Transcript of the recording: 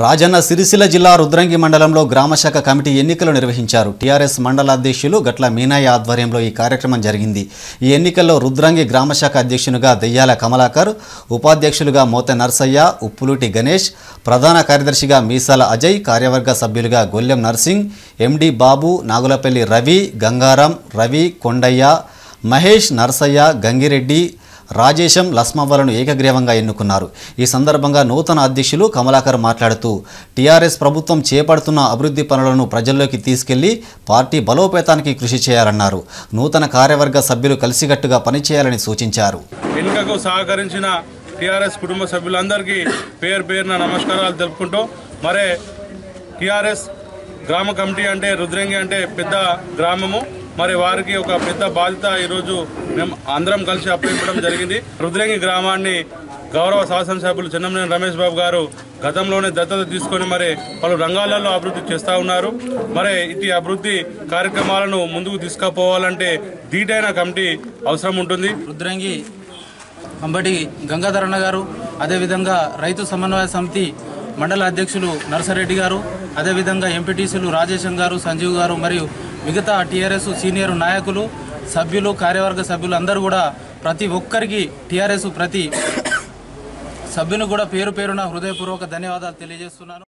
రాజన్న సిరిసిల్ల జిల్లా రుద్రంగి మండలంలో గ్రామశాఖ కమిటీ ఎన్నికలు నిర్వహించారు టీఆర్ఎస్ మండల అధ్యక్షులు గట్ల మీనాయ ఆధ్వర్యంలో ఈ కార్యక్రమం జరిగింది ఈ ఎన్నికల్లో రుద్రంగి గ్రామశాఖ అధ్యక్షునిగా దెయ్యాల కమలాకర్ ఉపాధ్యక్షులుగా మోత నర్సయ్య ఉప్పులూటి గణేష్ ప్రధాన కార్యదర్శిగా మీసాల అజయ్ కార్యవర్గ సభ్యులుగా గొల్లెం నర్సింగ్ ఎండి బాబు నాగులపల్లి రవి గంగారాం రవి కొండయ్య మహేష్ నర్సయ్య గంగిరెడ్డి రాజేశం లస్మవ్వలను ఏకగ్రీవంగా ఎన్నుకున్నారు ఈ సందర్భంగా నూతన అధ్యక్షులు కమలాకర్ మాట్లాడుతూ టీఆర్ఎస్ ప్రభుత్వం చేపడుతున్న అభివృద్ధి పనులను ప్రజల్లోకి తీసుకెళ్లి పార్టీ బలోపేతానికి కృషి చేయాలన్నారు నూతన కార్యవర్గ సభ్యులు కలిసికట్టుగా పనిచేయాలని సూచించారు ఎన్నికకు సహకరించిన టీఆర్ఎస్ కుటుంబ సభ్యులందరికీ పేరు పేరున నమస్కారాలు తెలుపుకుంటూ మరే టీఆర్ఎస్ గ్రామ కమిటీ అంటే రుద్రంగి అంటే పెద్ద గ్రామము మరి వారికి ఒక పెద్ద బాధ్యత ఈరోజు మేము అందరం కలిసి అప్పగించడం జరిగింది రుద్రంగి గ్రామాన్ని గౌరవ శాసనసభ్యులు చెన్నమనేని రమేష్ బాబు గారు గతంలోనే దత్తత తీసుకొని మరి పలు రంగాలలో అభివృద్ధి చేస్తూ ఉన్నారు మరి ఇటు అభివృద్ధి కార్యక్రమాలను ముందుకు తీసుకుపోవాలంటే ధీటైన కమిటీ అవసరం ఉంటుంది రుద్రంగి అంబటి గంగాధరన్న గారు అదేవిధంగా రైతు సమన్వయ సమితి మండల అధ్యక్షులు నర్సరెడ్డి గారు అదేవిధంగా ఎంపీటీసీలు రాజేశం గారు సంజీవ్ గారు మరియు మిగతా టీఆర్ఎస్ సీనియర్ నాయకులు సభ్యులు కార్యవర్గ సభ్యులు అందరూ కూడా ప్రతి ఒక్కరికి టీఆర్ఎస్ ప్రతి సభ్యుని కూడా పేరు పేరున హృదయపూర్వక ధన్యవాదాలు తెలియజేస్తున్నాను